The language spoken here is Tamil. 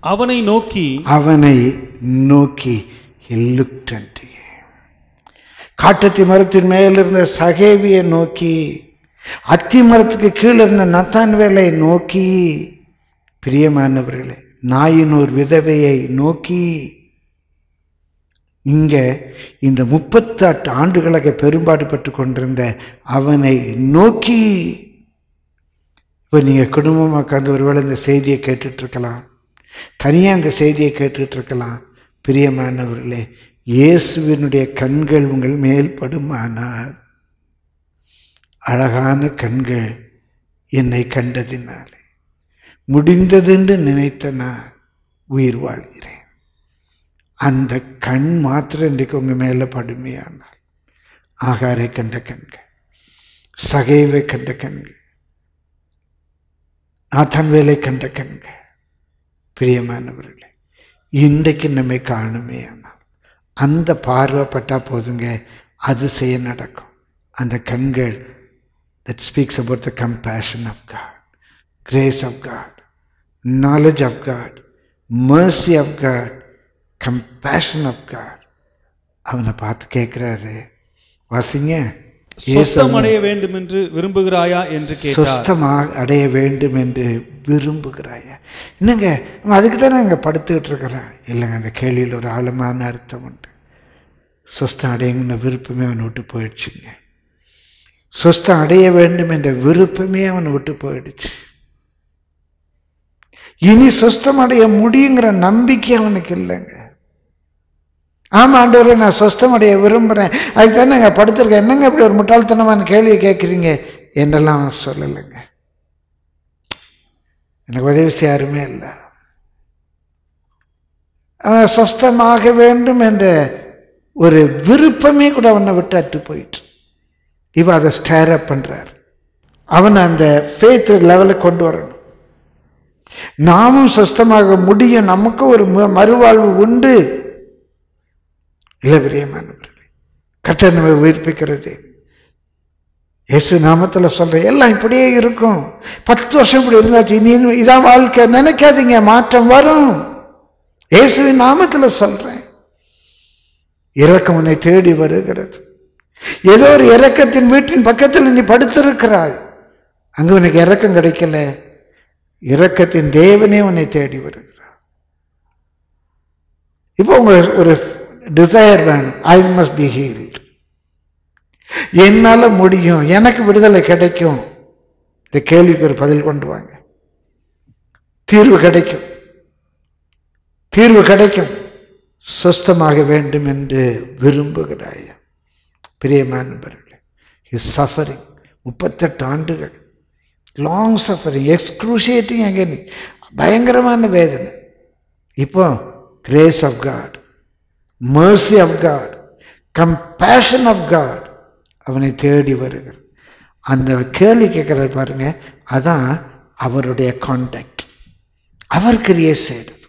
அவனை நோக்கி அவனை நோக்கி he looked unto him. காட்டத்தி மரத்தின் மேல் இருந்த சகேவியை நோக்கி அத்தி மரத்துக்கு கீழே இருந்த நத்தான்வேலை நோக்கி பிரியமானவர்களே நாயினூர் விதவையை நோக்கி இங்க இந்த முப்பத்தெட்டு ஆண்டுகளாக பெரும்பாடுபட்டு கொண்டிருந்த அவனை நோக்கி இப்போ நீங்கள் குடும்பமாக உட்காந்து ஒருவேளை இந்த செய்தியை கேட்டுட்டு இருக்கலாம் தனியாக இந்த செய்தியை கேட்டுட்டு இருக்கலாம் பிரியமானவர்களே இயேசுவினுடைய கண்கள் உங்கள் மேல் படுமானால் அழகான கண்கள் என்னை கண்டதினாலே முடிந்ததென்று நினைத்த நான் உயிர் வாழ்கிறேன் அந்த கண் மாத்திரம் இன்றைக்கு உங்கள் மேலே படுமையானால் ஆகாரை கண்ட கண்கள் சகைவை கண்ட கண்கள் நாத்தன்வேலை கண்ட கண்கள் பிரியமானவர்களே இன்றைக்கு நம்மை காணுமே ஆனால் அந்த பார்வைப்பட்டா போதுங்க அதிசயம் நடக்கும் அந்த கண்கள் that speaks about the compassion of God grace of God knowledge of God mercy of God compassion of God அவனை பார்த்து கேட்குறாரு வாசிங்க சொஸ்தம் அடைய வேண்டும் என்று விரும்புகிறாயா என்று கேட்டார் சொஸ்தமாக அடைய வேண்டும் என்று விரும்புகிறாயா என்னங்க அவன் அதுக்கு தானே அங்கே படுத்துக்கிட்டு இருக்கிறான் இல்லைங்க அந்த கேள்வியில் ஒரு ஆழமான அர்த்தம் உண்டு சொஸ்தம் அடையணும்னு விருப்பமே அவனை விட்டு போயிடுச்சுங்க சொஸ்தம் அடைய வேண்டும் என்ற விருப்பமே அவனை விட்டு போயிடுச்சு இனி சொஸ்தம் அடைய முடியுங்கிற நம்பிக்கை அவனுக்கு இல்லைங்க ஆமாம் ஆண்டவரே நான் சொஸ்தம் அடைய விரும்புகிறேன் அதுக்கு தானே நான் படுத்திருக்கேன் என்னங்க இப்படி ஒரு முட்டாள்தனமான கேள்வியை கேட்குறீங்க என்றெல்லாம் அவன் சொல்லலைங்க எனக்கு உதவி செய்ய யாருமே இல்லை அவன் சொஸ்தமாக வேண்டும் என்ற ஒரு விருப்பமே கூட அவனை விட்டு அட்டு போயிட்டு இப்போ அதை ஸ்டேர் அப் பண்ணுறார் அவனை அந்த ஃபேத் லெவலுக்கு கொண்டு வரணும் நாமும் சொஸ்தமாக முடியும் நமக்கும் ஒரு ம- மறுவாழ்வு உண்டு இல்லை பிரியமானவர்களே கர்த்தர் நம்மை உயிர்ப்பிக்கிறது இயேசு நாமத்தில் சொல்கிறேன் எல்லாம் இப்படியே இருக்கும் பத்து வருஷம் இப்படி இருந்தாச்சு இனி இன்னும் இதான் வாழ்க்கை நினைக்காதீங்க மாற்றம் வரும் இயேசுவின் நாமத்தில் சொல்கிறேன் இரக்கம் உன்னை தேடி வருகிறது ஏதோ ஒரு இரக்கத்தின் வீட்டின் பக்கத்தில் நீ படுத்திருக்கிறாய் அங்கே உனக்கு இரக்கம் கிடைக்கல இரக்கத்தின் தேவனே உன்னை தேடி வருகிறார் இப்போ உங்க ஒரு டிசையர் வேணும் ஐ மஸ்ட் பி ஹீல்டு என்னால் முடியும் எனக்கு விடுதலை கிடைக்கும் இந்த கேள்விக்கு ஒரு பதில் கொண்டு வாங்க தீர்வு கிடைக்கும் தீர்வு கிடைக்கும் சுஸ்தமாக வேண்டும் என்று விரும்புகிறாய் பிரியமானவர்களே இஸ் சஃபரிங் முப்பத்தெட்டு ஆண்டுகள் லாங் சஃபரிங் எக்ஸ்க்ரூசியேட்டிங் அகேன் பயங்கரமான வேதனை இப்போ grace of God mercy of God compassion of God அவனை தேடி வருகிறார் அந்த கேள்வி கேட்குறாரு பாருங்க அதான் அவருடைய கான்டாக்ட் அவர் கிரியே செய்கிறது